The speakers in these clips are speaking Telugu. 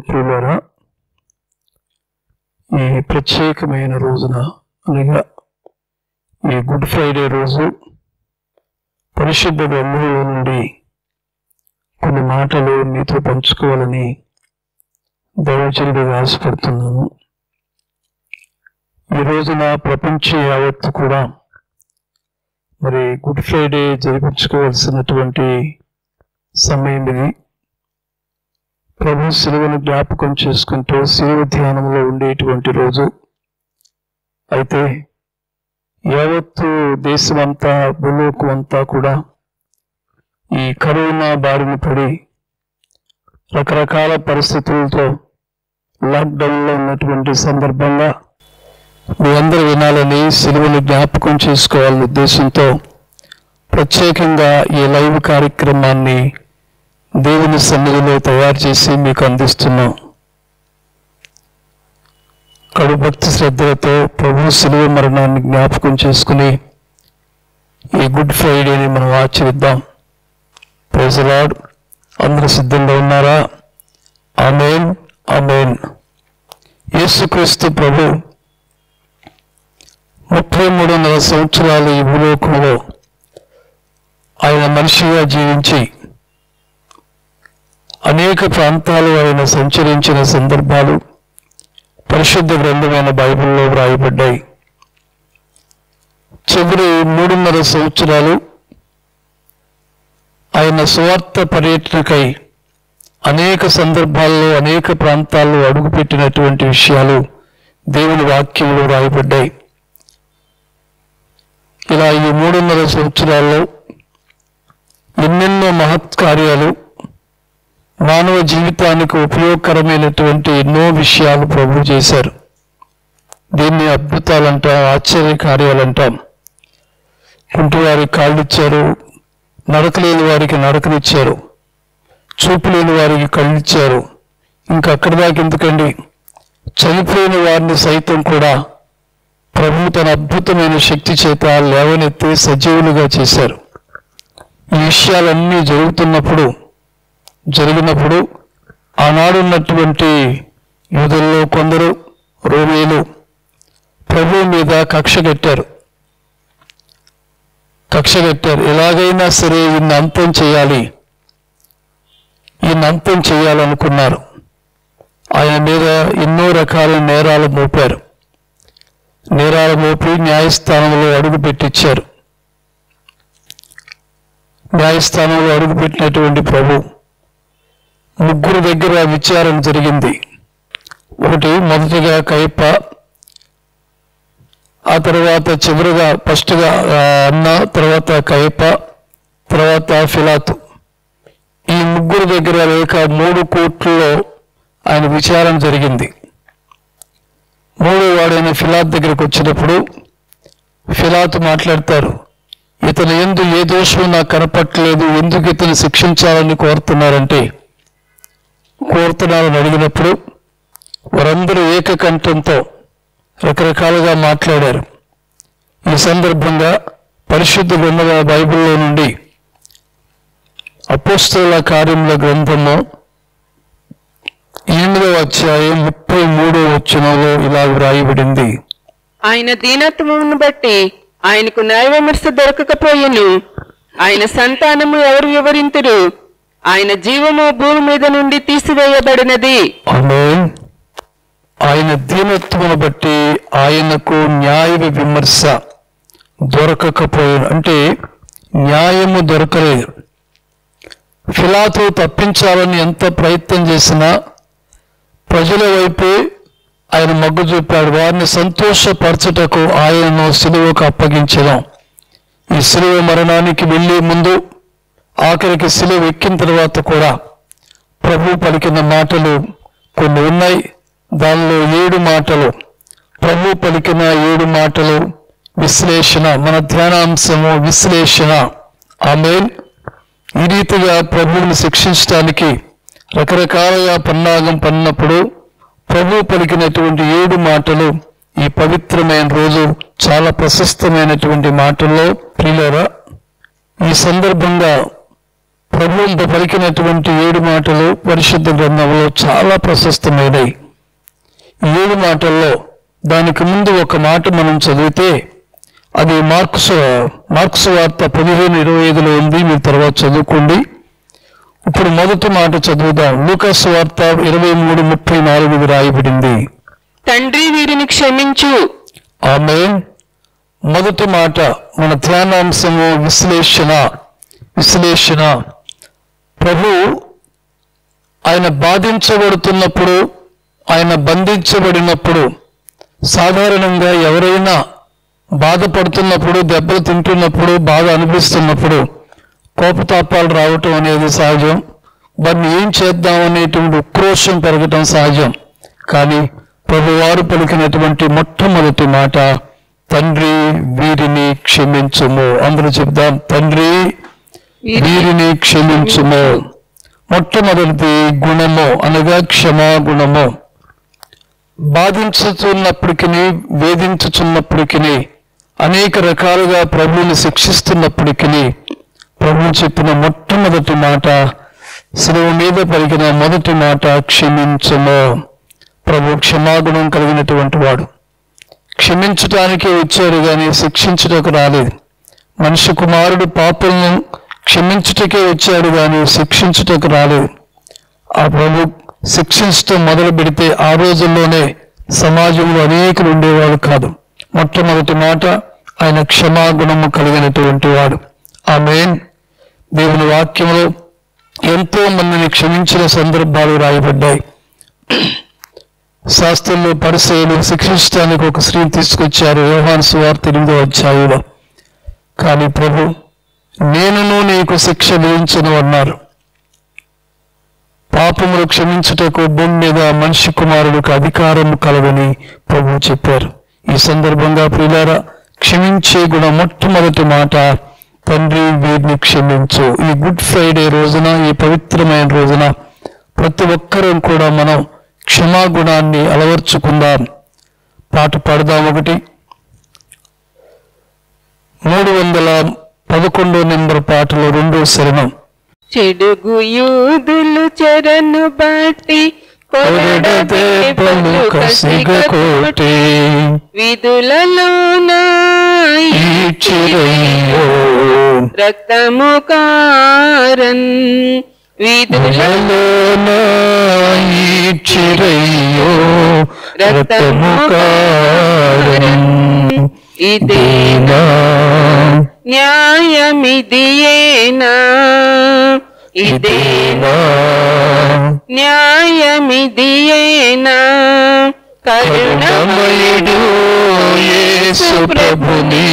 ప్రియులారా ఈ ప్రత్యేకమైన రోజున అనగా ఈ గుడ్ ఫ్రైడే రోజు పరిశుద్ధ గ్రంథంలో నుండి కొన్ని మాటలు మీతో పంచుకోవాలని దైవచనుడిగా ఆశపడుతున్నాను ఈ రోజున ప్రపంచ యావత్తు కూడా మరి గుడ్ ఫ్రైడే జరిపించుకోవాల్సినటువంటి సమయం ఇది ప్రభు శిలువను జ్ఞాపకం చేసుకుంటూ శిలువ ధ్యానంలో ఉండేటువంటి రోజు అయితే యావత్తు దేశమంతా భూలోకం అంతా కూడా ఈ కరోనా బారిన పడి రకరకాల పరిస్థితులతో లాక్డౌన్లో ఉన్నటువంటి సందర్భంగా మీ అందరూ వినాలని సిలువను జ్ఞాపకం చేసుకోవాలనే ఉద్దేశంతో ప్రత్యేకంగా ఈ లైవ్ కార్యక్రమాన్ని దేవుని సన్నిధిలో తయారు చేసి మీకు అందిస్తున్నాం కడు భక్తి శ్రద్ధలతో ప్రభు సిలువ మరణాన్ని జ్ఞాపకం చేసుకుని ఈ గుడ్ ఫ్రైడేని మనం ఆచరిద్దాం ప్రైజలాడ్ అందరూ సిద్ధంగా ఉన్నారా ఆమెన్ ఆమెన్ యేసుక్రీస్తు ప్రభు ముప్పై మూడున్నర సంవత్సరాలు ఈ భూలోకంలో ఆయన మనిషిగా జీవించి అనేక ప్రాంతాలు ఆయన సంచరించిన సందర్భాలు పరిశుద్ధ గ్రంథమైన బైబిల్లో వ్రాయబడ్డాయి చివరి మూడున్నర సంవత్సరాలు ఆయన స్వార్థ పర్యటనకై అనేక సందర్భాల్లో అనేక ప్రాంతాల్లో అడుగుపెట్టినటువంటి విషయాలు దేవుని వాక్యంలో వ్రాయబడ్డాయి ఇలా ఈ మూడున్నర సంవత్సరాల్లో ఎన్నెన్నో మహత్కార్యాలు మానవ జీవితానికి ఉపయోగకరమైనటువంటి ఎన్నో విషయాలు ప్రభు చేశారు దీన్ని అద్భుతాలంటాం ఆశ్చర్య కార్యాలంటాం కుంటి వారికి కాళ్ళు ఇచ్చారు నడకలేని వారికి నడకనిచ్చారు చూపు లేని వారికి కళ్ళు ఇచ్చారు ఇంకా అక్కడి దాకా ఎందుకండి చనిపోయిన వారిని సైతం కూడా ప్రభు తన అద్భుతమైన శక్తి చేత లేవనెత్తి సజీవులుగా చేశారు ఈ విషయాలన్నీ జరుగుతున్నప్పుడు జరిగినప్పుడు ఆనాడున్నటువంటి యూదుల్లో కొందరు రోమేలు ప్రభు మీద కక్ష కట్టారు కక్ష కట్టారు ఎలాగైనా సరే ఈయన అంతం చేయాలి ఈయన అంతం చేయాలనుకున్నారు ఆయన మీద ఎన్నో రకాల నేరాలు మోపారు నేరాలు మోపి న్యాయస్థానంలో అడుగు పెట్టించారు న్యాయస్థానంలో అడుగుపెట్టినటువంటి ప్రభు ముగ్గురు దగ్గర విచారణ జరిగింది ఒకటి మొదటిగా కైప ఆ తర్వాత చివరిగా ఫస్ట్గా ఆ, అన్న తర్వాత కైప తర్వాత ఫిలాతు ఈ ముగ్గురు దగ్గర లేక మూడు కోట్లలో ఆయన విచారణ జరిగింది మూడో వాడైన ఫిలాత్ దగ్గరికి వచ్చినప్పుడు ఫిలాతు మాట్లాడతారు ఇతను ఎందు ఏ దోషం నాకు కనపట్టలేదు ఎందుకు ఇతను శిక్షించాలని కోరుతున్నారంటే కోరుతున్నారని అడిగినప్పుడు వారందరూ ఏకకంఠంతో రకరకాలుగా మాట్లాడారు ఈ సందర్భంగా పరిశుద్ధ గ్రంథ బైబిల్లో నుండి అపోస్తుల కార్యముల గ్రంథము ఎనిమిదవ అధ్యాయం ముప్పై మూడో వచనంలో ఇలా వ్రాయబడింది ఆయన దీనత్వమును బట్టి ఆయనకు న్యాయ విమర్శ దొరకకపోయెను ఆయన సంతానము ఎవరు వివరింతురు ఆయన జీవము భూమి మీద నుండి తీసివేయబడినది ఆమె ఆయన దీనత్వమును బట్టి ఆయనకు న్యాయ విమర్శ దొరకకపోయాను అంటే న్యాయము దొరకలేదు ఫిలాతో తప్పించాలని ఎంత ప్రయత్నం చేసినా ప్రజల వైపే ఆయన మొగ్గు చూపాడు వారిని సంతోషపరచుటకు ఆయనను సిలువకు అప్పగించడం ఈ సిలువ మరణానికి వెళ్ళే ముందు ఆఖరికి సిలువ ఎక్కిన తర్వాత కూడా ప్రభు పలికిన మాటలు కొన్ని ఉన్నాయి దానిలో ఏడు మాటలు ప్రభు పలికిన ఏడు మాటలు విశ్లేషణ మన ధ్యానాంశము విశ్లేషణ ఆమె ఈ రీతిగా ప్రభువుని శిక్షించడానికి రకరకాలుగా పన్నాగం పన్నప్పుడు ప్రభు పలికినటువంటి ఏడు మాటలు ఈ పవిత్రమైన రోజు చాలా ప్రశస్తమైనటువంటి మాటల్లో ప్రియులరా ఈ సందర్భంగా ప్రభు పలికినటువంటి ఏడు మాటలు పరిశుద్ధ గ్రంథంలో చాలా ప్రశస్తమైనవి ఈ ఏడు మాటల్లో దానికి ముందు ఒక మాట మనం చదివితే అది మార్క్స్ మార్క్స్ వార్త పదిహేను ఇరవై ఐదులో ఉంది మీరు తర్వాత చదువుకోండి ఇప్పుడు మొదటి మాట చదువుదాం లూకస్ వార్త ఇరవై మూడు ముప్పై నాలుగు రాయబడింది తండ్రి వీరిని క్షమించు ఆమె మొదటి మాట మన ధ్యానాంశము విశ్లేషణ విశ్లేషణ ప్రభు ఆయన బాధించబడుతున్నప్పుడు ఆయన బంధించబడినప్పుడు సాధారణంగా ఎవరైనా బాధపడుతున్నప్పుడు దెబ్బలు తింటున్నప్పుడు బాధ అనిపిస్తున్నప్పుడు కోపతాపాలు రావటం అనేది సహజం వారిని ఏం చేద్దాం అనేటువంటి ఉక్రోషం పెరగటం సహజం కానీ ప్రభువారు పలికినటువంటి మొట్టమొదటి మాట తండ్రి వీరిని క్షమించుము అందరూ చెప్దాం తండ్రి వీరిని క్షమించుము మొట్టమొదటిది గుణము అనగా క్షమాగుణము బాధించుతున్నప్పటికీ వేధించుచున్నప్పటికీ అనేక రకాలుగా ప్రభువుని శిక్షిస్తున్నప్పటికీ ప్రభు చెప్పిన మొట్టమొదటి మాట శిలువ మీద పలికిన మొదటి మాట క్షమించుము ప్రభు క్షమాగుణం కలిగినటువంటి వాడు క్షమించటానికే వచ్చాడు కానీ శిక్షించుటకు రాలేదు మనిషి కుమారుడు పాపలను క్షమించుటకే వచ్చాడు కానీ శిక్షించుటకు రాలేదు ఆ ప్రభు శిక్షించటం మొదలు పెడితే ఆ రోజుల్లోనే సమాజంలో అనేకులు ఉండేవాడు కాదు మొట్టమొదటి మాట ఆయన క్షమాగుణము కలిగినటువంటి వాడు ఆమె దేవుని వాక్యంలో ఎంతో మందిని క్షమించిన సందర్భాలు రాయబడ్డాయి శాస్త్రంలో పరిచయలు శిక్షించడానికి ఒక స్త్రీని తీసుకొచ్చారు యోహాను సువార్త ఎనిమిదో అధ్యాయంలో కానీ ప్రభు నేనును నీకు శిక్ష విధించను అన్నారు పాపములు క్షమించుటకు భూమి మీద మనిషి కుమారుడికి అధికారం కలదని ప్రభు చెప్పారు ఈ సందర్భంగా ప్రియులారా క్షమించే గుణ మొట్టమొదటి మాట తండ్రి వీరిని క్షమించు ఈ గుడ్ ఫ్రైడే రోజున ఈ పవిత్రమైన రోజున ప్రతి ఒక్కరూ కూడా మనం క్షమాగుణాన్ని అలవర్చుకుందాం పాట పాడదాం ఒకటి మూడు వందల పదకొండో నెంబర్ పాటలో రెండో శరణం చెడుగు యూదులు చెరను బట్టి కొరడదే పలు కసిగ కోటి విధులలోన ఈచిరయ్యో రక్తము కారన్ విధుల విధులలోన ఈచిరయ్యో రక్తము కారం ఇదేనా ఇదేనా న్యాయమిదియేనా ఇదేనా ఇదేనా న్యాయమిదియేనా కరుణమయుడు యేసు ప్రభుని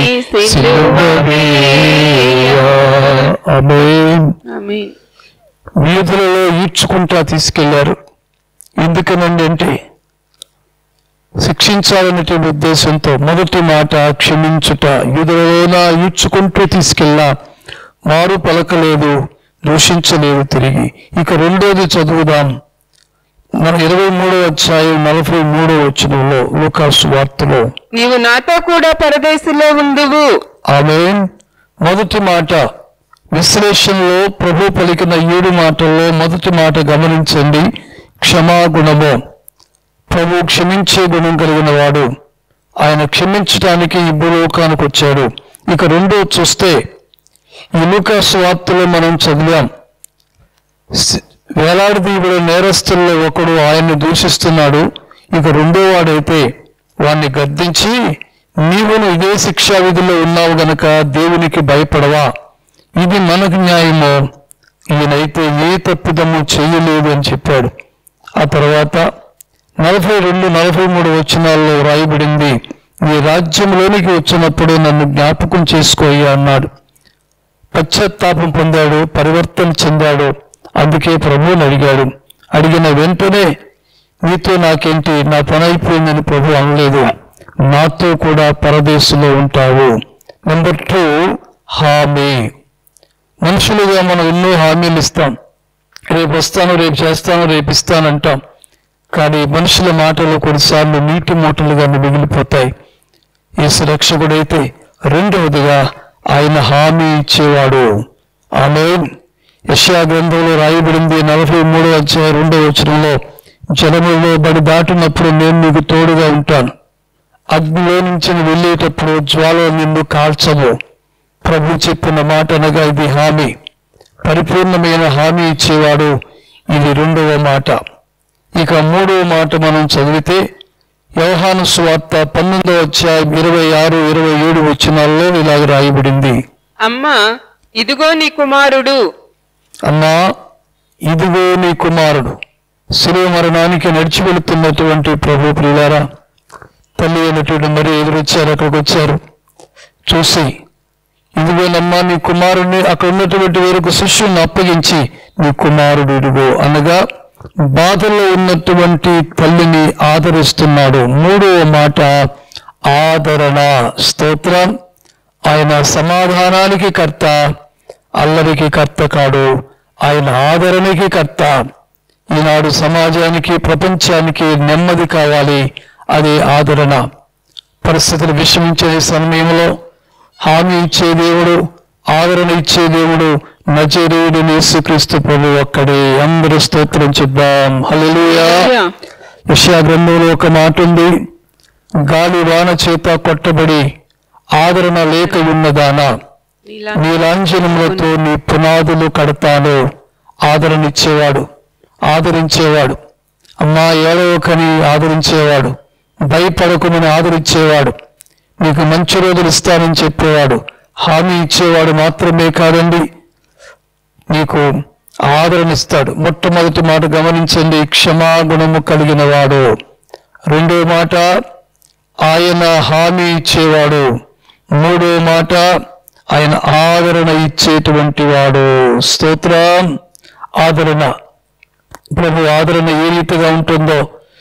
సిలువవేయ. ఆమేన్. ఆమేన్. వీధులలో ఈడ్చుకుంటా తీసుకెళ్లారు ఎందుకనండి అంటే శిక్షించాలనేటువంటి ఉద్దేశంతో మొదటి మాట క్షమించుట యూదులలోన ఈడ్చుకుంటూ తీసుకెళ్ళా మారు పలకలేదు దూషించలేదు తిరిగి ఇక రెండోది చదువుదాం మన ఇరవై మూడో అధ్యాయం నలభై మూడో వచనంలో లూకాసు వార్తలో నీవు నాతో కూడా పరదేశంలో ఉండువు ఆమె మొదటి మాట విశ్లేషణలో ప్రభు పలికిన ఏడు మాటల్లో మొదటి మాట గమనించండి క్షమాగుణము ప్రభు క్షమించే గుణం కలిగిన వాడు ఆయన క్షమించటానికి ఈ భూలోకానికి వచ్చాడు ఇక రెండో చూస్తే ఈ లూకాసు వార్తలో మనం చదివాం సి- వేలాడదీవుడు నేరస్తుల్లో ఒకడు ఆయన్ని దూషిస్తున్నాడు ఇక రెండో వాడైతే వాణ్ణి గద్దించి నీవును ఇదే శిక్షా విధిలో ఉన్నావు గనక దేవునికి భయపడవా ఇది మనకు న్యాయమో ఈయనైతే ఏ తప్పిదము చేయలేదు అని చెప్పాడు ఆ తర్వాత నలభై రెండు నలభై మూడు వచనాల్లో రాయబడింది నీ రాజ్యంలోనికి వచ్చినప్పుడు నన్ను జ్ఞాపకం చేసుకోయ్యా అన్నాడు పశ్చాత్తాపం పొందాడు పరివర్తన చెందాడు అందుకే ప్రభువుని అడిగాడు అడిగిన వెంటనే నీతో నాకేంటి నా పని అయిపోయిందని ప్రభు అనలేదు నాతో కూడా పరదేశంలో ఉంటావు నెంబర్ టూ హామీ మనుషులుగా మనం ఎన్నో హామీలు ఇస్తాం రేపు వస్తాను రేపు చేస్తాను రేపు ఇస్తానంటాం కానీ మనుషుల మాటలు కొన్నిసార్లు నీటి మూటలుగా మిగిలిపోతాయి యేసు రక్షకుడైతే రెండవదిగా ఆయన హామీ ఇచ్చేవాడు ఆమె యశా గ్రంథంలో రాయబడింది నలభై మూడో అధ్యాయ రెండో వచనంలో జలములో బడి దాటినప్పుడు నేను నీకు తోడుగా ఉంటాను అగ్నిలో నుంచి నువ్వు వెళ్ళేటప్పుడు జ్వాల నిన్ను కాల్చవు ప్రభు చెప్పిన మాట అనగా ఇది హామీ పరిపూర్ణమైన హామీ ఇచ్చేవాడు ఇది రెండవ మాట ఇక మూడవ మాట మనం చదివితే యోహాను స్వార్త పంతొమ్మిదవ అధ్యాయం ఇరవై ఆరు ఇరవై ఏడు వచ్చినాల్లో ఇలాగ రాయబడింది అమ్మా ఇదిగో నీ కుమారుడు అమ్మా ఇదిగో నీ కుమారుడు శిలువ మరణానికి నడిచి వెళుతున్నటువంటి ప్రభు ప్రియులారా తల్లి అయినటువంటి మరి ఎదురొచ్చారు అక్కడికి వచ్చారు చూసి ఇదిగోనమ్మా నీ కుమారుడిని అక్కడ ఉన్నటువంటి వేరొక శిష్యుని అప్పగించి నీ కుమారుడు ఇదిగో అనగా బాధల్లో ఉన్నటువంటి తల్లిని ఆదరిస్తున్నాడు మూడవ మాట ఆదరణ స్తోత్రం ఆయన సమాధానానికి కర్త అల్లరికి కర్త కాడు ఆయన ఆదరణకి కర్త ఈనాడు సమాజానికి ప్రపంచానికి నెమ్మది కావాలి అదే ఆదరణ పరిస్థితులు విషమించే సమయంలో హామీ ఇచ్చే దేవుడు ఆదరణ ఇచ్చే దేవుడు నజరేయుడు యేసుక్రీస్తు ప్రభు ఒక్కడే అందరూ స్తోత్రం చెప్దాం హల్లెలూయా యెషయా గ్రంథంలో ఒక మాట ఉంది గాలి వాన చేత కొట్టబడి ఆదరణ లేక ఉన్నదానా నీలాంజనములతో నీ పునాదులు కడతాను ఆదరణిచ్చేవాడు ఆదరించేవాడు అమ్మా ఏడవకని ఆదరించేవాడు భయపడకుమని ఆదరించేవాడు నీకు మంచి రోజులు ఇస్తానని చెప్పేవాడు హామీ ఇచ్చేవాడు మాత్రమే కాదండి నీకు ఆదరణ ఇస్తాడు మొట్టమొదటి మాట గమనించండి క్షమాగుణము కలిగిన వాడు రెండో మాట ఆయన హామీ ఇచ్చేవాడు మూడో మాట ఆయన ఆదరణ ఇచ్చేటువంటి వాడు స్తోత్రం ఆదరణ ప్రభు ఆదరణ ఏ రీతిగా ఉంటుందో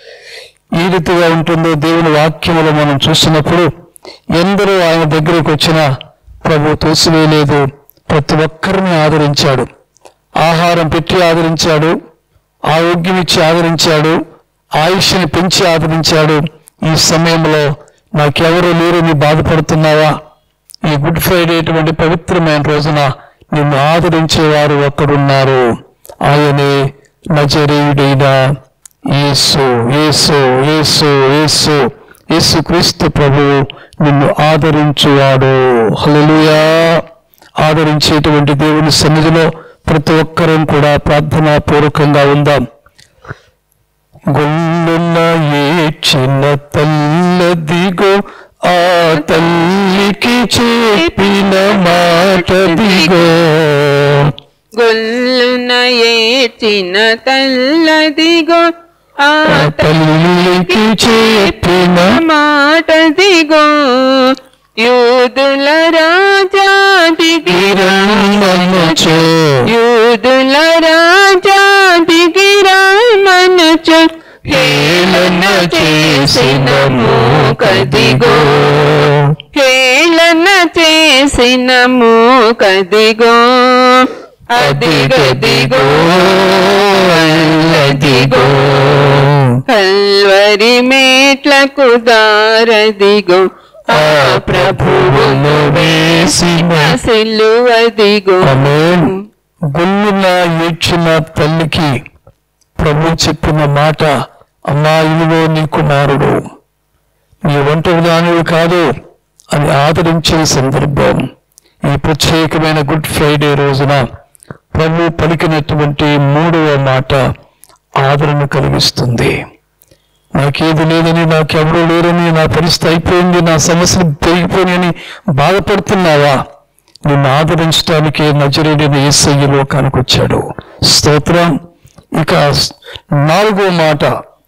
ఈ రీతిగా ఉంటుందో దేవుని వాక్యములో మనం చూసినప్పుడు ఎందరూ ఆయన దగ్గరకు వచ్చినా ప్రభు తోసివేయలేదు ప్రతి ఒక్కరిని ఆదరించాడు ఆహారం పెట్టి ఆదరించాడు ఆరోగ్యం ఇచ్చి ఆదరించాడు ఆయుష్ని పెంచి ఆదరించాడు ఈ సమయంలో నాకెవరు లేరని బాధపడుతున్నావా ఈ గుడ్ ఫ్రైడే అటువంటి పవిత్రమైన రోజున నిన్ను ఆదరించేవారు ఒక్కడున్నారు ఆయనే నజరేయుడైన యేసు యేసు యేసు యేసు యేసు క్రీస్తు ప్రభు నిన్ను ఆదరించువాడు హల్లెలూయా ఆదరించేటువంటి దేవుని సన్నిధిలో ప్రతి ఒక్కరం కూడా ప్రార్థనా పూర్వకంగా ఉందాం గొల్లున్న ఏడ్చిన తల్లదిగో ఆ తల్లికి చెప్పిన మాట దిగో గొల్లున ఏచిన తల్లదిగో ఆ ఆ తల్లికి చెప్పిన మాట దిగో యూదుల రాజా గిరమ్మనుచో యూదుల రాజా దిగిరామనుచు హేళన చేసిన మూకదిగో హేళన చేసిన మూకదిగో అదిగదిగో అల్లదిగో కల్వరి మేట్లకు దారదిగో ఆ ప్రభువును వేసిన సిల్లువదిగో ఆమేన్. గొల్లున ఏడ్చిన తల్లికి ప్రభు చెప్పిన మాట అమ్మా ఇదిగో నీ కుమారుడు నీ ఒంటరి దానివి కాదు అని ఆదరించే సందర్భం ఈ ప్రత్యేకమైన గుడ్ ఫ్రైడే రోజున ప్రభు పలికినటువంటి మూడవ మాట ఆదరణ కలిగిస్తుంది నాకేది లేదని నాకెవరూ లేరని నా పరిస్థితి అయిపోయింది నా సమస్యలు పెరిగిపోయినాయని బాధపడుతున్నావా నిన్ను ఆదరించడానికి నజరేడిన ఏసయ్య లోకానికి వచ్చాడు స్తోత్రం ఇక నాలుగో మాట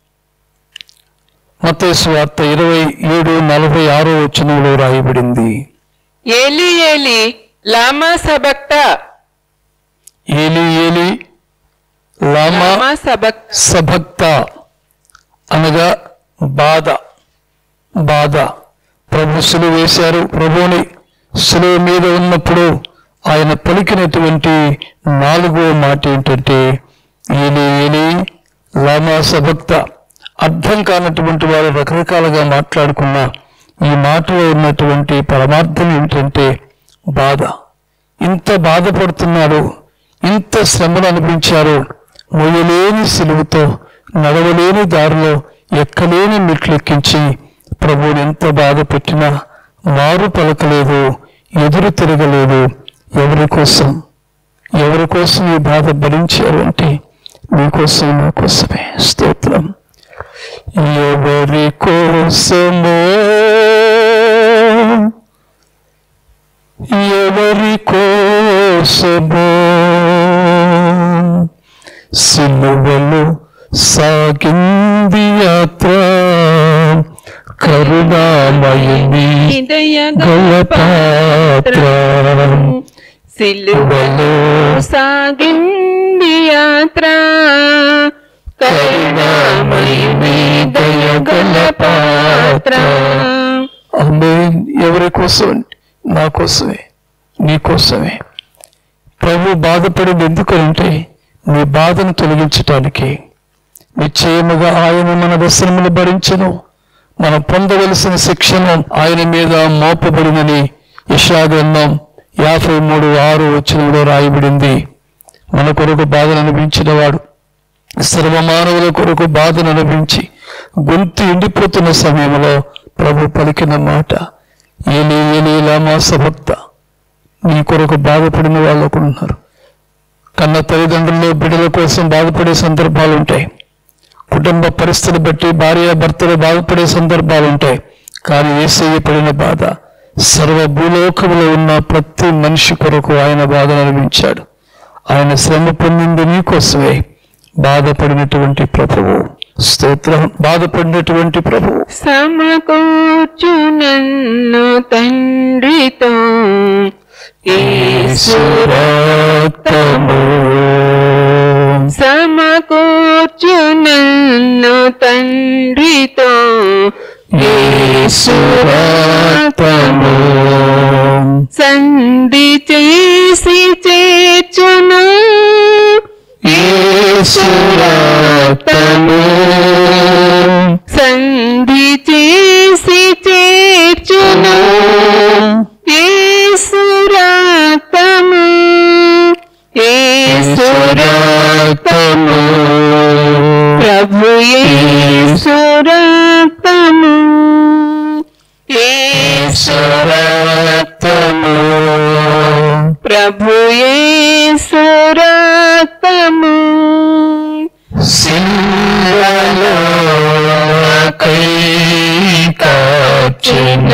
మత్తయి వార్త ఇరవై ఏడు నలభై ఆరో వచనంలో రాయబడింది ఏలి ఏలి లామా సబక్త ఏలి ఏలి లామా లామా సబక్ సభక్త అనగా బాధ బాధ ప్రభు సులువు వేశారు ప్రభువుని సులువు మీద ఉన్నప్పుడు ఆయన పలికినటువంటి నాలుగో మాట ఏంటంటే ఏలి ఏలి లామా సభక్త అర్థం కానటువంటి వారు రకరకాలుగా మాట్లాడుకున్న ఈ మాటలో ఉన్నటువంటి పరమార్థం ఏంటంటే బాధ ఇంత బాధపడుతున్నాడు ఇంత శ్రమను అనిపించారు మొయ్యలేని సిలువుతో నడవలేని దారిలో ఎక్కలేని మెట్లెక్కించి ప్రభువుని ఎంత బాధ పెట్టినా మారు పలకలేదు ఎదురు తిరగలేదు ఎవరి కోసం ఎవరి కోసం ఈ బాధ భరించారు అంటే మీకోసం నా కోసమే స్తోత్రం ఎవరి కోసమో ఎవరి కోసమో సిలువలు సాగింది యాత్ర కరుణామయమి గల పాత్ర సిలువలో సాగింది యాత్ర కరుణామయమి దయగల పాత్ర ఆమె ఎవరి కోసం నా కోసమే నీ కోసమే ప్రభు బాధపడింది ఎందుకంటే నీ బాధను తొలగించటానికి నిశ్చయముగా ఆయన మన వ్యసనములు భరించను మనం పొందవలసిన శిక్షను ఆయన మీద మోపబడినని యశాగ్రంథం యాభై మూడు ఆరు వచనంలో రాయబడింది మన కొరకు బాధను అనిపించిన వాడు సర్వమానవుల కొరకు బాధను అనుభవించి గొంతు ఎండిపోతున్న సమయంలో ప్రభు పలికిన మాట ఏలి ఏలి లామా సభక్త నీ కొరకు బాధపడిన వాళ్ళు ఒకరు ఉన్నారు కన్న తల్లిదండ్రులు బిడ్డల కోసం బాధపడే సందర్భాలు ఉంటాయి కుటుంబ పరిస్థితిని బట్టి భార్య భర్తలు బాధపడే సందర్భాలు ఉంటాయి కానీ ఏసయ్య పడిన బాధ సర్వ భూలోకములో ఉన్న ప్రతి మనిషి కొరకు ఆయన బాధను అనుభవించాడు ఆయన శ్రమ పొందింది నీకోసమే బాధపడినటువంటి ప్రభువు స్తోత్రం బాధపడినటువంటి ప్రభువు సమకూర్చు నన్ను తండ్రితో ఈశ్వరాత్మము సమకూర్చు నన్ను తండ్రితో ఈశ్వరాత్మము సంధి చేసి చేర్చును ఈశ్వరాత్మము సంధి చేసి చేర్చును ఏసురాతము ఏసురాతము ప్రభు ఏసురాతము ఏసురాతము ప్రభు ఏసురాతము శిలలో కై కాచిన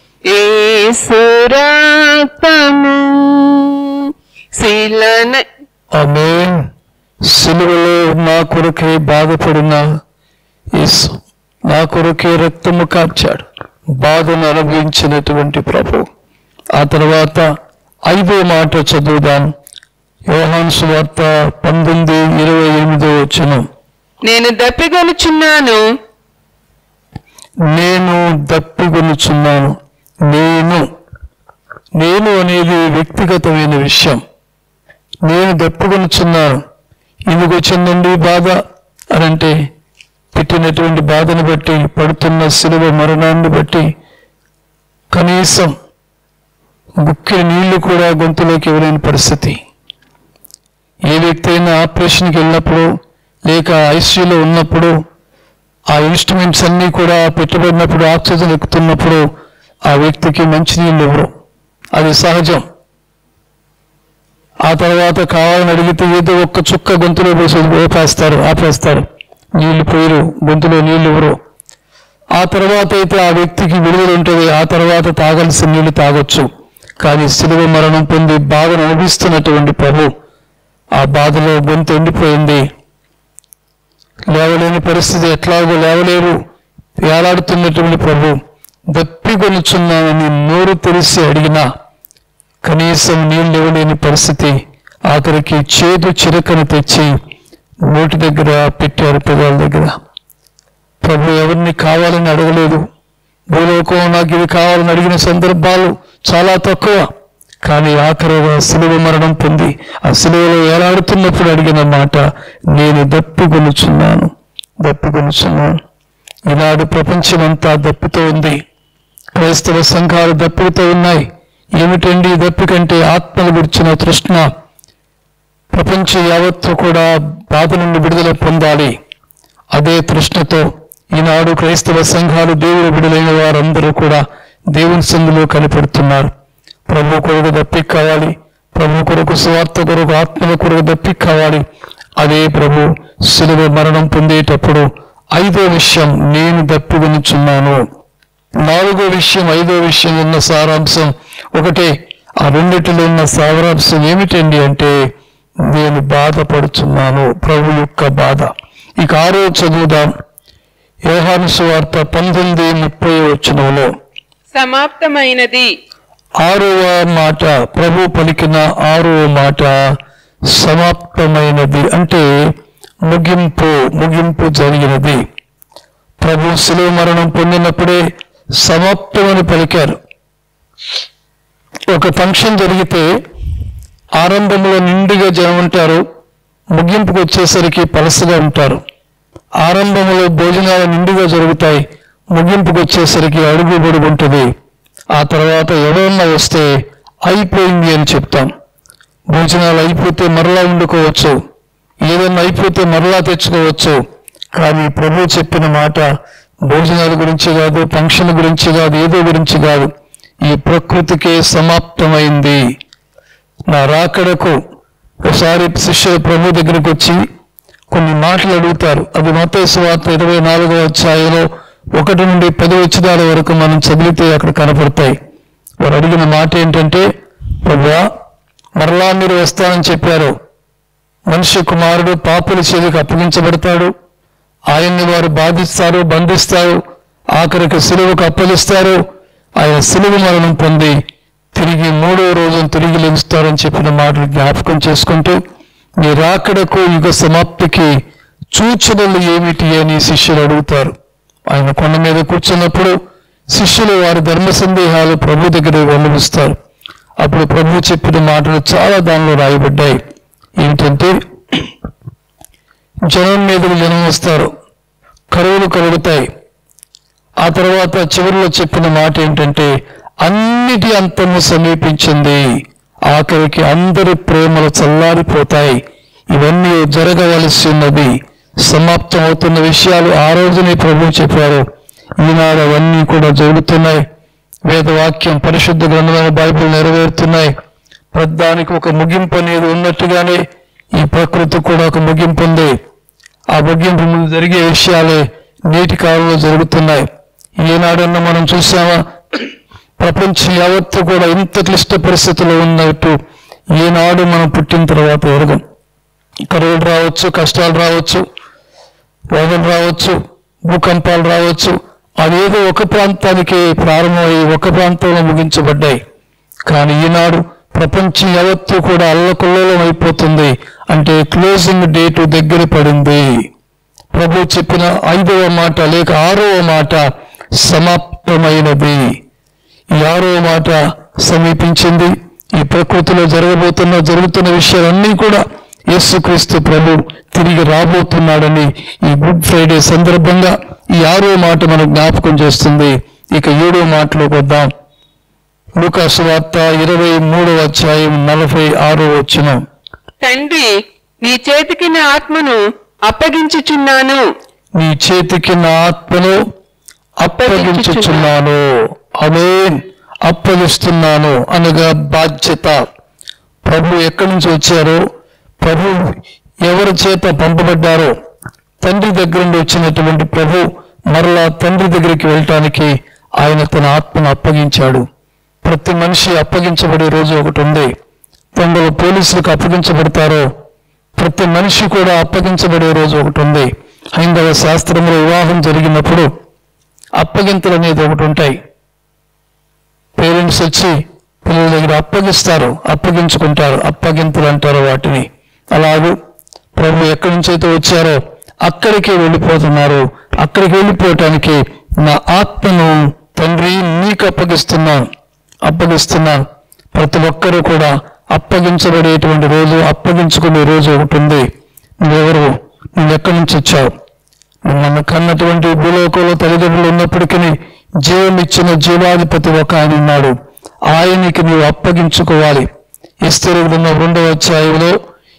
ఏసురాతము శిలన ఆమె సిలువలో నా కొరకే బాధపడిన యేసు నా కొరకే రక్తము కార్చాడు బాధను అనుభవించినటువంటి ప్రభు ఆ తర్వాత ఐదో మాట చదువుదాం యోహాన్ సువార్త పంతొమ్మిది ఇరవై ఎనిమిదో వచనం నేను దప్పిగొనుచున్నాను నేను దప్పిగొనుచున్నాను నేను నేను అనేది వ్యక్తిగతమైన విషయం నేను దప్పుకొనుచున్నాను ఎందుకు వచ్చిందండి బాధ అని అంటే పెట్టినటువంటి బాధను బట్టి పడుతున్న శిలువ మరణాన్ని బట్టి కనీసం ముఖ్య నీళ్లు కూడా గొంతులోకి ఇవ్వలేని పరిస్థితి ఏ వ్యక్తి అయినా ఆపరేషన్కి వెళ్ళినప్పుడు లేక ఐసీయూలో ఉన్నప్పుడు ఆ ఇన్స్ట్రుమెంట్స్ అన్నీ కూడా పెట్టుబడినప్పుడు ఆక్సిజన్ ఎక్కుతున్నప్పుడు ఆ వ్యక్తికి మంచినీళ్ళు ఇవ్వరు అది సహజం ఆ తర్వాత కావాలని అడిగితే ఏదో ఒక్క చుక్క గొంతులో పోసి ఓపేస్తారు ఆపేస్తారు నీళ్లు పోయరు గొంతులో నీళ్లు ఇవ్వరు ఆ తర్వాత అయితే ఆ వ్యక్తికి విడుదల ఉంటుంది ఆ తర్వాత తాగాల్సిన నీళ్లు తాగొచ్చు కానీ సిలువ మరణం పొంది బాధను అనుభవిస్తున్నటువంటి ప్రభు ఆ బాధలో గొంతు ఎండిపోయింది లేవలేని పరిస్థితి ఎట్లాగో లేవలేరు వేలాడుతున్నటువంటి ప్రభు దప్పిగొనుచున్నానని నోరు తెరిసి అడిగినా కనీసం నీళ్ళు ఇవ్వలేని పరిస్థితి ఆఖరికి చేదు చిరకను తెచ్చి నోటి దగ్గర పెట్టారు పెదాల దగ్గర ప్రభు ఎవరిని కావాలని అడగలేదు భూలోకం నాకు ఇది కావాలని అడిగిన సందర్భాలు చాలా తక్కువ కానీ ఆఖరిగా సిలువ మరణం పొంది ఆ సిలువలో ఏలాడుతున్నప్పుడు అడిగిన మాట నేను దప్పిగొనుచున్నాను దప్పిగొనుచున్నాను ఈనాడు ప్రపంచమంతా దప్పితో ఉంది క్రైస్తవ సంఘాలు దప్పితో ఉన్నాయి ఏమిటండి ఈ దప్పి కంటే ఆత్మలు గురించిన తృష్ణ ప్రపంచ యావత్తు కూడా బాధ నుండి విడుదల పొందాలి అదే తృష్ణతో ఈనాడు క్రైస్తవ సంఘాలు దేవుడు విడుదలైన వారందరూ కూడా దేవుని సందులో కనిపెడుతున్నారు ప్రభు కొరకు దప్పిక కావాలి ప్రభు కొరకు స్వార్థ కొరకు ఆత్మల కొరకు దప్పిక కావాలి అదే ప్రభు సులువ మరణం పొందేటప్పుడు ఐదో విషయం నేను దప్పిగొనుచున్నాను నాలుగో విషయం ఐదో విషయం ఉన్న సారాంశం ఒకటే ఆ రెండిటిలో ఉన్న సారాంశం ఏమిటండి అంటే నేను బాధపడుచున్నాను ప్రభు యొక్క బాధ ఇక ఆరో చదువుదాం యోహాను సువార్త పంతొమ్మిది ముప్పై వచ్చినంలో సమాప్తమైనది ఆరవ మాట ప్రభు పలికిన ఆరవ మాట సమాప్తమైనది అంటే ముగింపు ముగింపు జరిగినది ప్రభు శిలువ మరణం పొందినప్పుడే సమాప్తమని పలికారు ఒక ఫంక్షన్ జరిగితే ఆరంభంలో నిండుగా జనం ఉంటారు ముగింపుకు వచ్చేసరికి పలసగా ఉంటారు ఆరంభంలో భోజనాలు నిండుగా జరుగుతాయి ముగింపుకు వచ్చేసరికి అడుగు పొడుగు ఉంటుంది ఆ తర్వాత ఎవరన్నా వస్తే అయిపోయింది అని చెప్తాం భోజనాలు అయిపోతే మరలా వండుకోవచ్చు ఏదన్నా అయిపోతే మరలా తెచ్చుకోవచ్చు కానీ ప్రభు చెప్పిన మాట భోజనాల గురించి కాదు ఫంక్షన్ గురించి కాదు ఏదో గురించి కాదు ఈ ప్రకృతికే సమాప్తమైంది నా రాకడకు ఒకసారి శిష్యులు ప్రభు దగ్గరికి వచ్చి కొన్ని మాటలు అడుగుతారు అది మతేసు వార్త ఇరవై నాలుగో అధ్యాయంలో ఒకటి నుండి పది వచ్చిదాల వరకు మనం చదివితే అక్కడ కనపడతాయి వారు అడిగిన మాట ఏంటంటే ప్రభువా మరలా మీరు వస్తానని చెప్పారు మనిషి కుమారుడు పాపుల చేతికి అప్పగించబడతాడు ఆయన్ని వారు బాధిస్తారు బంధిస్తారు ఆఖరికి సిలువకు అప్పగిస్తారు ఆయన సిలువ మరణం పొంది తిరిగి మూడో రోజున తిరిగి లెగుస్తారని చెప్పిన మాటలు జ్ఞాపకం చేసుకుంటూ నీ రాకడకు యుగ సమాప్తికి సూచనలు ఏమిటి అని శిష్యులు అడుగుతారు ఆయన కొండ మీద కూర్చున్నప్పుడు శిష్యులు వారి ధర్మ సందేహాలు ప్రభు దగ్గర వెళ్ళిస్తారు అప్పుడు ప్రభు చెప్పిన మాటలు చాలా దానిలో రాయబడ్డాయి ఏమిటంటే జనం మీదకి జనం వస్తారు కరువులు కలుగుతాయి ఆ తర్వాత చివరిలో చెప్పిన మాట ఏంటంటే అన్నిటి అంతము సమీపించింది ఆఖరికి అందరి ప్రేమలు చల్లారిపోతాయి ఇవన్నీ జరగవలసి ఉన్నది సమాప్తం అవుతున్న విషయాలు ఆ రోజునే ప్రభు చెప్పారు ఈనాడు అవన్నీ కూడా జరుగుతున్నాయి వేదవాక్యం పరిశుద్ధ గ్రంథమైన బైబిల్ నెరవేరుతున్నాయి ప్రధానికి ఒక ముగింపు అనేది ఉన్నట్టుగానే ఈ ప్రకృతి కూడా ఒక ముగింపు ఉంది ఆ ముగింపు ముందు జరిగే విషయాలే నేటి కాలంలో జరుగుతున్నాయి ఏనాడన్నా మనం చూసామా ప్రపంచం యావత్తు కూడా ఇంత క్లిష్ట పరిస్థితుల్లో ఉన్నట్టు ఏనాడు మనం పుట్టిన తర్వాత ఎరగం కరువులు రావచ్చు కష్టాలు రావచ్చు రోగం రావచ్చు భూకంపాలు రావచ్చు అదేదో ఒక ప్రాంతానికి ప్రారంభమై ఒక ప్రాంతంలో ముగించబడ్డాయి కానీ ఈనాడు ప్రపంచం యావత్తు కూడా అల్లకొల్లోలం అయిపోతుంది అంటే క్లోజింగ్ డేటు దగ్గర పడింది ప్రభు చెప్పిన ఐదవ మాట లేక ఆరవ మాట సమాప్తమైనది ఈ ఆరవ మాట సమీపించింది ఈ ప్రకృతిలో జరగబోతున్న జరుగుతున్న విషయాలన్నీ కూడా యేసుక్రీస్తు ప్రభు తిరిగి రాబోతున్నాడని ఈ గుడ్ ఫ్రైడే సందర్భంగా ఈ ఆరో మాట మనకు జ్ఞాపకం చేస్తుంది ఇక ఏడో మాటలోకి వద్దాం లూకాసు వార్త ఇరవై మూడవ అధ్యాయం నలభై ఆరో వచ్చిన తండ్రి నీ చేతికి నా ఆత్మను అప్పగించుచున్నాను నీ చేతికి నా ఆత్మను అప్పగించుచున్నాను అమేన్ అప్పగిస్తున్నాను అనగా బాధ్యత ప్రభు ఎక్కడి నుంచి వచ్చారో ప్రభు ఎవరి చేత పంపబడ్డారో తండ్రి దగ్గర నుండి వచ్చినటువంటి ప్రభు మరలా తండ్రి దగ్గరికి వెళ్ళటానికి ఆయన తన ఆత్మను అప్పగించాడు ప్రతి మనిషి అప్పగించబడే రోజు ఒకటి ఉంది కొందరు పోలీసులకు అప్పగించబడతారో ప్రతి మనిషి కూడా అప్పగించబడే రోజు ఒకటి ఉంది హైందవ శాస్త్రంలో వివాహం జరిగినప్పుడు అప్పగింతలు అనేది ఒకటి ఉంటాయి పేరెంట్స్ వచ్చి పిల్లల దగ్గర అప్పగిస్తారు అప్పగించుకుంటారు అప్పగింతలు అంటారు వాటిని అలాగూ ప్రభు ఎక్కడి నుంచి అయితే వచ్చారో అక్కడికి వెళ్ళిపోతున్నారు అక్కడికి వెళ్ళిపోవటానికి నా ఆత్మను తండ్రి నీకు అప్పగిస్తున్నాను అప్పగిస్తున్నాను ప్రతి ఒక్కరూ కూడా అప్పగించబడేటువంటి రోజు అప్పగించుకునే రోజు ఒకటి ఉంది నువ్వెవరు నువ్వు ఎక్కడి నుంచి వచ్చావు నన్ను కన్నటువంటి భూలోకంలో తల్లిదండ్రులు ఉన్నప్పటికీ జీవం ఇచ్చిన జీవాధిపతి ఒక ఆయన ఉన్నాడు ఆయనకి నువ్వు అప్పగించుకోవాలి ఇస్తరుడున్న రెండవ అధ్యాయంలో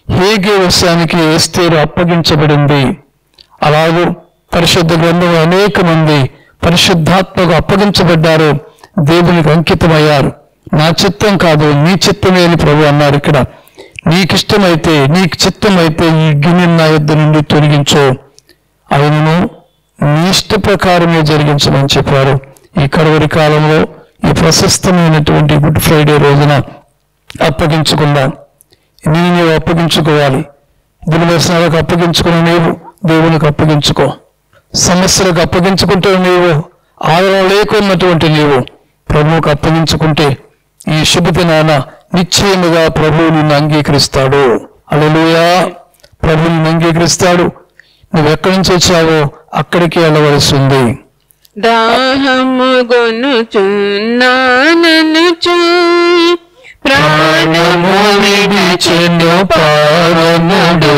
హేగే వశానికి ఎస్తేరు అప్పగించబడింది అలాగే పరిశుద్ధ గ్రంథం అనేక మంది పరిశుద్ధాత్మకు అప్పగించబడ్డారు దేవునికి అంకితమయ్యారు నా చిత్తం కాదు నీ చిత్తమే అని ప్రభు అన్నారు ఇక్కడ నీకిష్టమైతే నీకు చిత్తమైతే ఈ గిన్నె నా యుద్ధ నుండి తొలగించు ఆయనను నీ ఇష్ట ప్రకారమే జరిగించమని చెప్పారు ఈ కడవరి కాలంలో ఈ ప్రశస్తమైనటువంటి గుడ్ ఫ్రైడే రోజున అప్పగించుకుందాం నీ నీవు అప్పగించుకోవాలి దుర్వ్యసనాలకు అప్పగించుకుని నీవు దేవునికి అప్పగించుకో సమస్యలకు అప్పగించుకుంటే నీవు ఆదరణ లేకున్నటువంటి నీవు ప్రభువుకు అప్పగించుకుంటే ఈ శుభదినాన నిశ్చయముగా ప్రభువు నిన్ను అంగీకరిస్తాడు అలలుయా ప్రభు నిన్ను అంగీకరిస్తాడు నువ్వు ఎక్కడి నుంచి వచ్చావో అక్కడికి వెళ్ళవలసి ఉంది దాహము గొనుచున్నాననుచు ప్రాణము విడిచెను పారముడు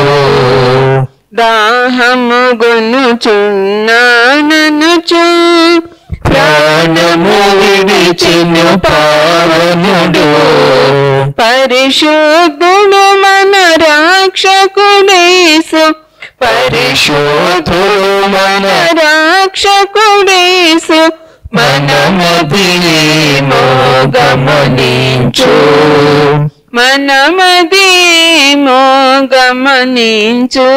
దాహము గొనుచున్నాననుచు ప్రాణము విడిచెను పారముడు పరిశుద్ధుడు మన రాక్షకుడేసు పరిశుద్ధుడు మన రాక్షకుడేసు మనమదేమో గమనించు మనమదేమో గమనించు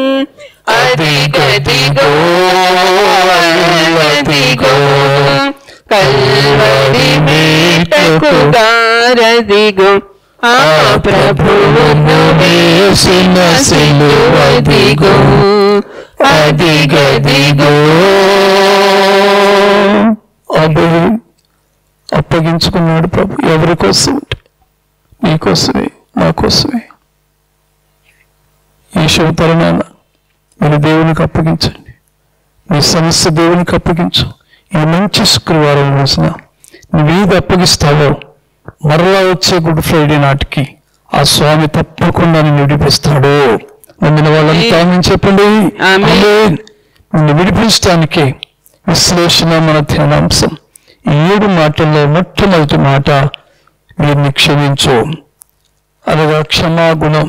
అదిగదిగో అదిగో కల్వరి మేటకు దారదిగో ఆ ప్రభువును వేసిన సిలువదిగో అదిగదిగో అబ్బు అప్పగించుకున్నాడు ప్రభు ఎవరి కోసం అంటే నీకోసమే నా కోసమే ఈ శుభతరుణాన మీరు దేవునికి అప్పగించండి మీ సమస్య దేవునికి అప్పగించు ఈ మంచి శుక్రవారం రోజున నువ్వేది అప్పగిస్తావో మరలా వచ్చే గుడ్ ఫ్రైడే నాటికి ఆ స్వామి తప్పకుండా నిన్ను విడిపిస్తాడు నమ్మిన వాళ్ళంతా ఆమేన్ చెప్పండి ఆమేన్. ఆమేన్. నిన్ను విడిపించడానికి విశ్లేషణ మన ధ్యానాంశం ఈ ఏడు మాటల్లో మొట్టమొదటి మాట వీరిని క్షమించు అనగా క్షమాగుణం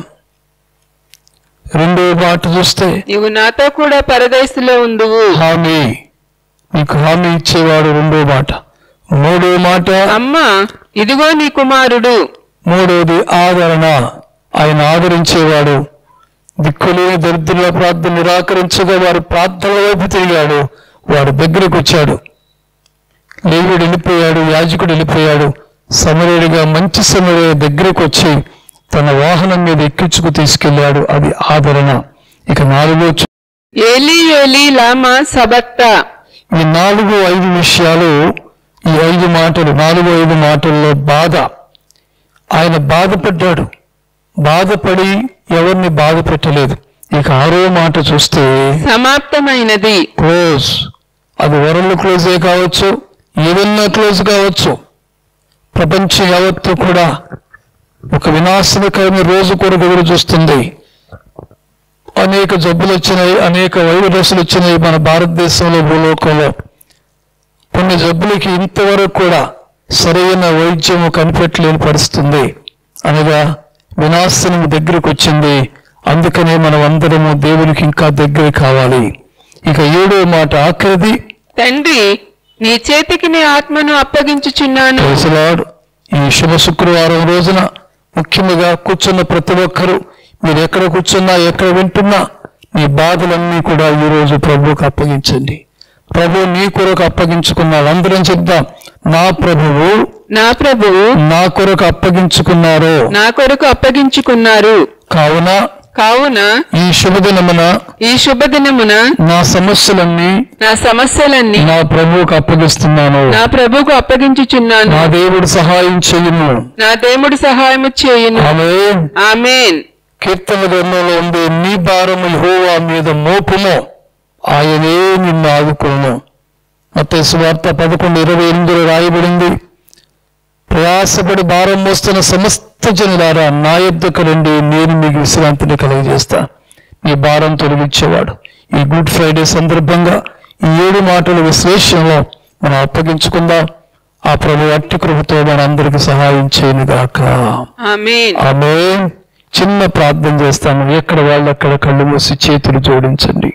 రెండో మాట చూస్తే నీవు నాతో కూడా పరదేశంలో ఉందువు హామీ నీకు హామీ ఇచ్చేవాడు రెండో మాట మూడో మాట అమ్మా ఇదిగో నీ కుమారుడు మూడోది ఆదరణ ఆయన ఆదరించేవాడు దిక్కులేని దరిద్రుల ప్రార్థన నిరాకరించగా వారి ప్రార్థనల వైపు తిరిగాడు వారి దగ్గరకు వచ్చాడు లేవుడు వెళ్ళిపోయాడు యాజకుడు వెళ్ళిపోయాడు సమరేడిగా మంచి సమరే దగ్గరకు వచ్చి తన వాహనం మీద ఎక్కించుకు తీసుకెళ్లాడు అది ఆదరణ ఇక నాలుగో చు- ఏలి ఏలి లామా సబక్త ఈ నాలుగు ఐదు విషయాలు ఈ ఐదు మాటలు నాలుగు ఐదు మాటల్లో బాధ ఆయన బాధపడ్డాడు బాధపడి ఎవరిని బాధ పెట్టలేదు ఇక ఆరో మాట చూస్తే సమాప్తమైనది క్లోజ్ అది వరల్డ్ క్లోజే కావచ్చు ఏదన్నా క్లోజ్ కావచ్చు ప్రపంచం యావత్తు కూడా ఒక వినాశనకరమైన రోజు కొరకు ఎదురు చూస్తుంది అనేక జబ్బులు వచ్చినాయి అనేక వైరస్లు వచ్చినాయి మన భారతదేశంలో భూలోకంలో కొన్ని జబ్బులకి ఇంతవరకు కూడా సరైన వైద్యము కనిపెట్టలేని పరిస్థితుంది అనగా వినాశనం దగ్గరకు వచ్చింది అందుకనే మనం అందరము దేవునికి ఇంకా దగ్గర కావాలి ఇక ఏడో మాట ఆఖరిది తండ్రి నీ చేతికి నీ ఆత్మను అప్పగించుచున్నాను తెలుసులాడు ఈ శుభ శుక్రవారం రోజున ముఖ్యంగా కూర్చున్న ప్రతి ఒక్కరూ మీరు ఎక్కడ కూర్చున్నా ఎక్కడ వింటున్నా మీ బాధలన్నీ కూడా ఈ రోజు ప్రభువుకు అప్పగించండి ప్రభు నీ కొరకు అప్పగించుకున్నారు అందరం చెప్దాం నా ప్రభువు నా ప్రభువు నా కొరకు అప్పగించుకున్నారు నా కొరకు అప్పగించుకున్నారు కావున కావున ఈ శుభదినమున ఈ శుభదినమున నా సమస్యలన్నీ నా సమస్యలన్నీ నా ప్రభువుకు అప్పగిస్తున్నాను నా ప్రభువుకు అప్పగించుచున్నాను నా దేవుడు సహాయం చెయ్యను నా దేవుడు సహాయము చేయును ఆమె ఆమెన్ కీర్తన గ్రంథంలో ఉంది నీ భారము యెహోవా మీద మోపుము ఆయనే నిన్ను ఆదుకును మత సువార్త పదకొండు ఇరవై ఎనిమిదిలో రాయబడింది ప్రయాసపడి భారం మోస్తున్న సమస్త జనులారా నా యొద్దకు రండి నేను మీకు విశ్రాంతిని కలుగజేస్తా మీ భారం తొలగించేవాడు ఈ గుడ్ ఫ్రైడే సందర్భంగా ఈ ఏడు మాటల విశ్లేషణలో మనం అప్పగించుకుందాం ఆ ప్రభు అట్టి కృపతో మన అందరికి సహాయం చేయను గాక ఆమెన్ ఆమె చిన్న ప్రార్థన చేస్తాను ఎక్కడ వాళ్ళు అక్కడ కళ్ళు మూసి చేతులు జోడించండి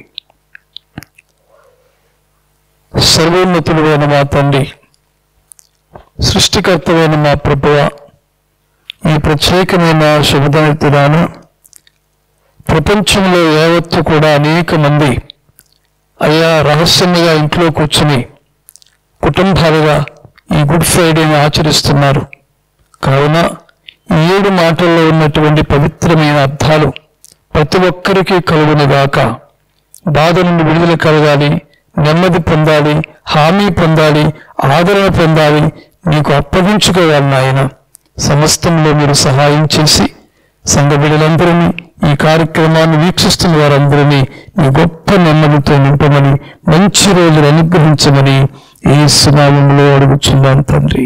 సర్వోన్నతుడైన మా తండ్రి సృష్టికర్తమైన మా ప్రభువ ఈ ప్రత్యేకమైన శుభదినాన ప్రపంచంలో యావత్తు కూడా అనేక మంది అయ్యా రహస్యంగా ఇంట్లో కూర్చుని కుటుంబాలుగా ఈ గుడ్ ఫ్రైడేని ఆచరిస్తున్నారు కావున ఈ ఏడు మాటల్లో ఉన్నటువంటి పవిత్రమైన అర్థాలు ప్రతి ఒక్కరికి కలుగునిగాక బాధ నుండి విడుదల కలగాలి నెమ్మది పొందాలి హామీ పొందాలి ఆదరణ పొందాలి నీకు అప్పగించుకోవాలి నాయన సమస్తంలో మీరు సహాయం చేసి సంఘ బిడ్డలందరినీ ఈ కార్యక్రమాన్ని వీక్షిస్తున్న వారందరినీ మీ గొప్ప నెమ్మదితో నింపమని మంచి రోజులు అనుగ్రహించమని ఈ సునామంలో అడుగుచున్నాను తండ్రి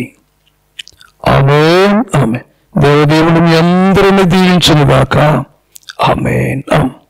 ఆమెన్ ఆమె దేవదేవుడు మీ అందరిని దీవించునుగాక ఆమెన్ ఆమెన్